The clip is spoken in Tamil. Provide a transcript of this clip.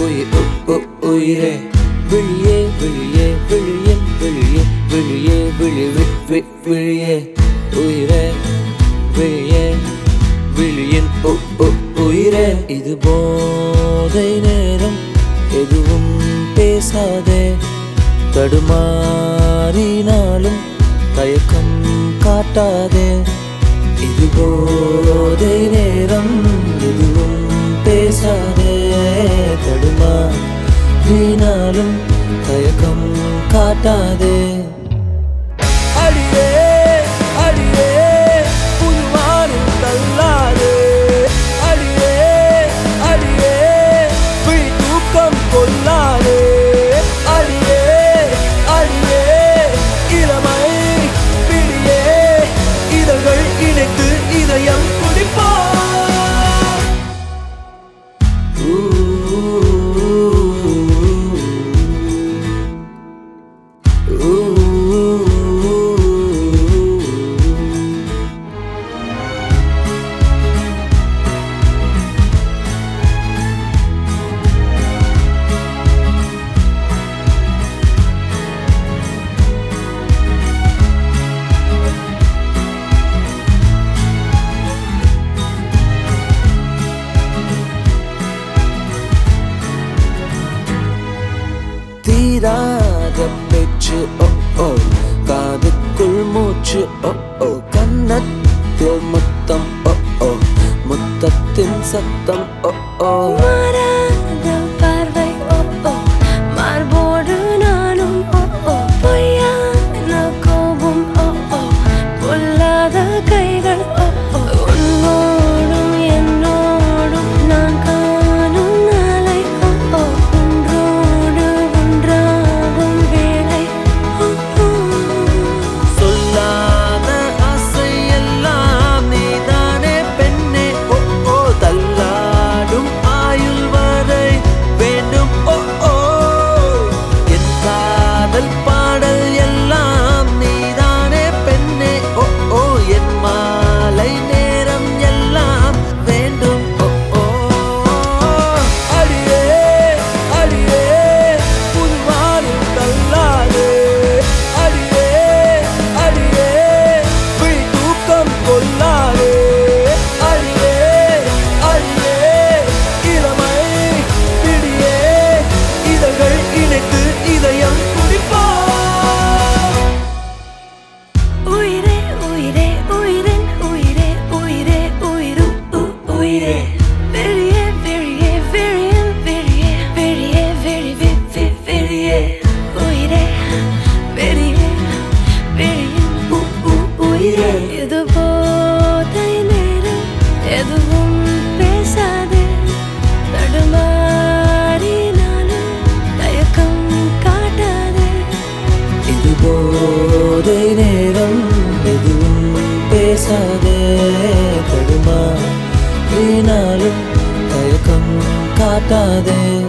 உயிர் உ- உ- உயிரே விழியே விழியே விழியே விழியே விழியே விழி வி- வி- விழியே உயிரே விழியே விழியின் உ- உ- உயிரே இது போதை நேரம் எதுவும் பேசாதே தடுமாறினாலும் தயக்கம் காட்டாதே இது போதை நேரம் எதுவும் பேசாதே தடுமாறினாலும் தயக்கம் காட்டாதே அடியே அடியே புதுவானில் தள்ளாதே அடியே அடியே விழி தூக்கம் கொள்ளாதே அடியே அடியே இளமை பிடியே இதழ்கள் இணைத்து இதயம் குடிப்பா தீராத பேச்சு ஓ ஓ காதுக்குள் மூச்சு ஓ ஓ கன்னத்தில் முத்தம் ஓ ஓ முத்தத்தின் சத்தம் ஓ ஓ மாறாத பார்வை ஓ ஓ மார்போடு நானும் ஓ ஓ பொய்யான கோபம் ஓ ஓ பொல்லாத கைகள் ஓ ஓ உன்னோடும் என்னோடும் நான் காணும் நாளை ஓ ஓ ஒன்றோடு ஒன்றாகும் வேளை ஓ ஓ சொல்லாத ஆசை எல்லாம் நீதானே பெண்ணே ஓ ஓ தள்ளாடும் ஆயுள் வரை வேண்டும் ஓ ஓ என் காதல் பாடல் எல்லாம் நீதானே பெண்ணே ஓ ஓ என் மாலை நேரம் எல்லாம் வேண்டும் ஓ ஓ அடியே அடியே புதுவானில் தள்ளாதே அடியே அடியே விழி தூக்கம் கொள்ளாதே அடியே அடியே இளமை பிடியே இதழ்கள் இணைத்து இதயம் குடிப்பா உயிரே உயிரே உயிரின் உயிரே உயிரே உயிரு உ- உயிரே வெளியே வெளியே வெளியின் வெளியே வெளியே வெளி வி- வி- வெளியே உயிரே வெளியே வெளியின் உ- உ- உயிரே இது போதை நேரம் எதுவும் பேசாதே தடுமாறினாலும் தயக்கம் காட்டாதே இது போதை நேரம் எதுவும் பேசாதே தடுமா ஏனாலும் தயக்கம் காட்டாதே